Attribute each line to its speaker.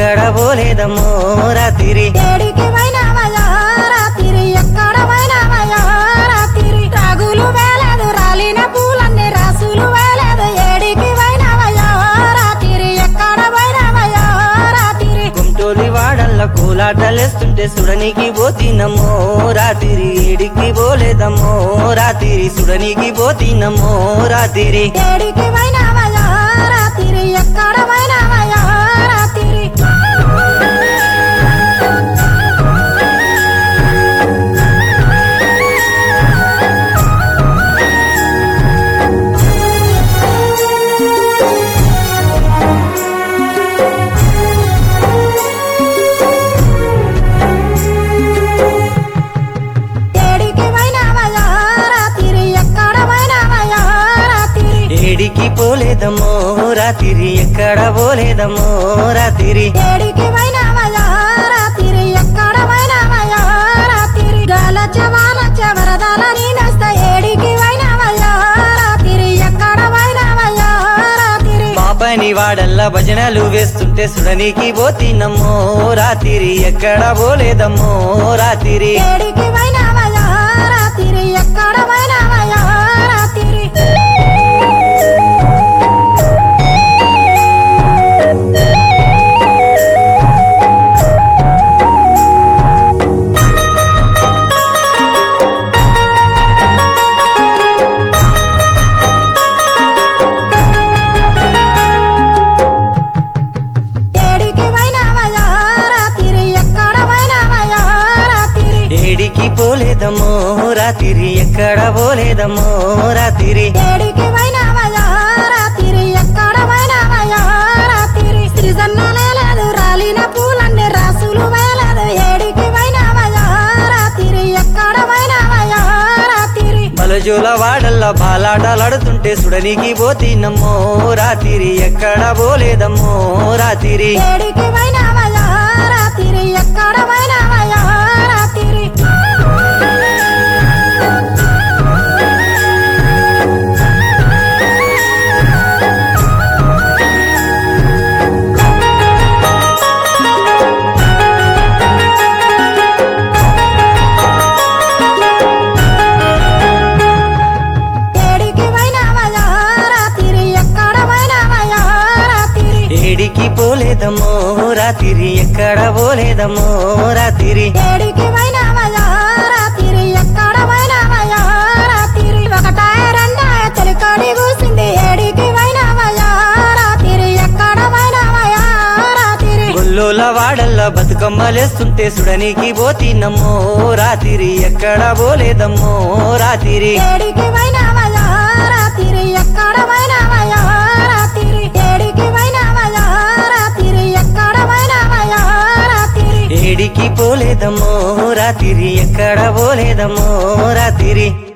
Speaker 1: ఎక్కడ పోలేదమ్మో రాత్రి
Speaker 2: ఏడికి పోయినావయ్యా రాత్రి ఎక్కడ పోయినావయ్యా రాత్రి రాగులు వేలేదు రాలిన పూలన్నీ రాసులు వేలేదు ఏడికి పోయినావయ్యా రాత్రి ఎక్కడ పోయినావయ్యా రాత్రి
Speaker 1: గుంటూరి వాడల్ల కూలాటలేస్తుంటే సుడనికి పోతినమ్మో రాత్రి ఏడికి పోలేదమ్మో రాత్రి సుడనికి పోతినమ్మో రాత్రి
Speaker 2: ఏడికి పోయినావయ్యా రాత్రి ఎక్కడ పోయినావయ్యా రాత్రి ఏడికి పోయినావయ్యా రాత్రి ఎక్కడ పోయినావయ్యా రాత్రి
Speaker 1: ఏడికి పోలేదమ్మో రాత్రి ఎక్కడ పోలేదమ్మో రాత్రి
Speaker 2: ఏడికి పోయినావయ్యా రాత్రి ఎక్కడ పోయినావయ్యా రాత్రి గాలచ్చ వానచ్చ వరదల నేనొస్త ఏడికి పోయినావయ్యా రాత్రి ఎక్కడ పోయినావయ్యా రాత్రి
Speaker 1: మా పని వాడల్ల భజనలు వేస్తుంటే సుడనికి పోతినమ్మో రాత్రి ఎక్కడ పోలేదమ్మో రాత్రి
Speaker 2: ఏడికి పోయినావయ్యా రాత్రి ఎక్కడ పోయినావయ్యా రాత్రి ఏడికి పోయినావయ్యా రాత్రి ఎక్కడ పోయినావయ్యా రాత్రి
Speaker 1: ఏడికి పోలేదమ్మో రాత్రి ఎక్కడ పోలేదమ్మో రాత్రి
Speaker 2: ఏడికి పోయినావయ్యా రాత్రి ఎక్కడ పోయినావయ్యా రాత్రి సృజన్న లేదు రాలిన పూలన్నీ రాసులు వేలేదు ఏడికి పోయినావయ్యా రాత్రి ఎక్కడ పోయినావయ్యా రాత్రి
Speaker 1: బలజోల వాడల్ల బాలాటలాడుతుంటే సుడనికి పోతినమ్మో రాత్రి ఎక్కడ పోలేదమ్మో రాత్రి
Speaker 2: ఏడికి పోయినావయ్యా రాత్రి ఎక్కడ పోయినావయ్యా రాత్రి ఏడికి పోయినావయ్యా రాత్రి ఎక్కడ పోయినావయ్యా రాత్రి
Speaker 1: ఏడికి పోలేదమ్మో రాత్రి ఎక్కడ పోలేదమ్మో రాత్రి
Speaker 2: ఏడికి పోయినావయ్యా రాత్రి ఎక్కడ పోయినావయ్యా రాత్రి ఒకటాయ రెండాయ చెలికాడి కూసింది ఏడికి పోయినావయ్యా రాత్రి ఎక్కడ పోయినావయ్యా రాత్రి
Speaker 1: గొల్లోల వాడల్ల బతుకమ్మలేస్తుంటే సుడనికి పోతినమ్మో రాత్రి ఎక్కడ పోలేదమ్మో రాత్రి
Speaker 2: ఏడికి పోయినావయ్యా రాత్రి ఎక్కడ పోయినావయ్యా రాత్రి ఏడికి పోయినావయ్యా రాత్రి ఎక్కడ పోయినావయ్యా రాత్రి
Speaker 1: ఏడికి పోలేదమ్మో రాత్రి ఎక్కడ పోలేదమ్మో రాత్రి